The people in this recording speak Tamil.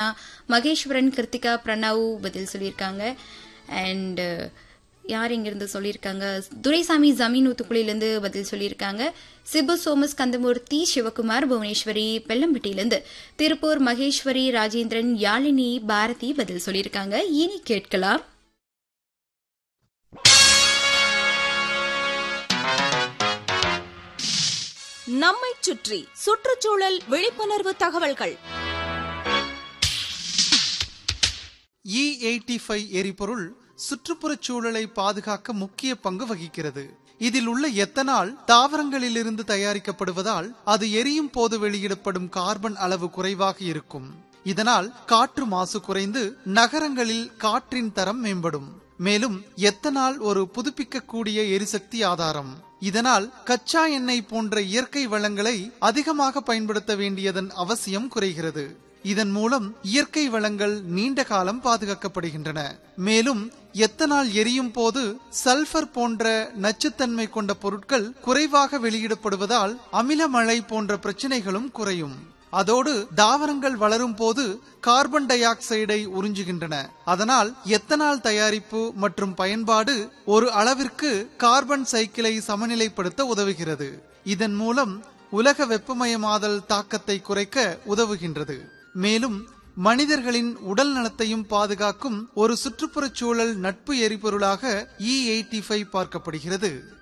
மகேஸ்வரன் கிருத்திகா பிரணவ் பதில் சொல்லியிருக்காங்க அண்ட் யார் இங்கிருந்து சொல்லியிருக்காங்க துரைசாமி ஜமீன் ஊத்துக்குழியிலிருந்து பதில் சொல்லியிருக்காங்க சிபு சோமஸ் கந்தமூர்த்தி சிவகுமார் புவனேஸ்வரி பெல்லம்பட்டியிலிருந்து திருப்பூர் மகேஸ்வரி ராஜேந்திரன் யாழினி பாரதி பதில் சொல்லியிருக்காங்க இனி கேட்கலாம் நம்மைச் சுற்றி சுற்றுச்சூழல் விழிப்புணர்வு தகவல்கள் இ எயிட்டி ஃபைவ் எரிபொருள் சுற்றுப்புறச் சூழலை பாதுகாக்க முக்கிய பங்கு வகிக்கிறது இதில் உள்ள எத்தனால் தாவரங்களிலிருந்து தயாரிக்கப்படுவதால் அது எரியும் போது வெளியிடப்படும் கார்பன் அளவு குறைவாக இருக்கும் இதனால் காற்று மாசு குறைந்து நகரங்களில் காற்றின் தரம் மேம்படும் மேலும் எத்தனால் ஒரு புதுப்பிக்கக்கூடிய எரிசக்தி ஆதாரம் இதனால் கச்சா எண்ணெய் போன்ற இயற்கை வளங்களை அதிகமாக பயன்படுத்த வேண்டியதன் அவசியம் குறைகிறது இதன் மூலம் இயற்கை வளங்கள் நீண்ட காலம் பாதுகாக்கப்படுகின்றன மேலும் எத்தனால் எரியும் போது சல்பர் போன்ற நச்சுத்தன்மை கொண்ட பொருட்கள் குறைவாக வெளியிடப்படுவதால் அமில மழை போன்ற பிரச்சனைகளும் குறையும் அதோடு தாவரங்கள் வளரும் போது கார்பன் டை ஆக்சைடை உறிஞ்சுகின்றன அதனால் எத்தனால் தயாரிப்பு மற்றும் பயன்பாடு ஒரு அளவிற்கு கார்பன் சைக்கிளை சமநிலைப்படுத்த உதவுகிறது இதன் மூலம் உலக வெப்பமயமாதல் தாக்கத்தை குறைக்க உதவுகின்றது மேலும் மனிதர்களின் உடல் நலத்தையும் பாதுகாக்கும் ஒரு சுற்றுப்புறச் சூழல் நட்பு எரிபொருளாக இ எயிட்டி பார்க்கப்படுகிறது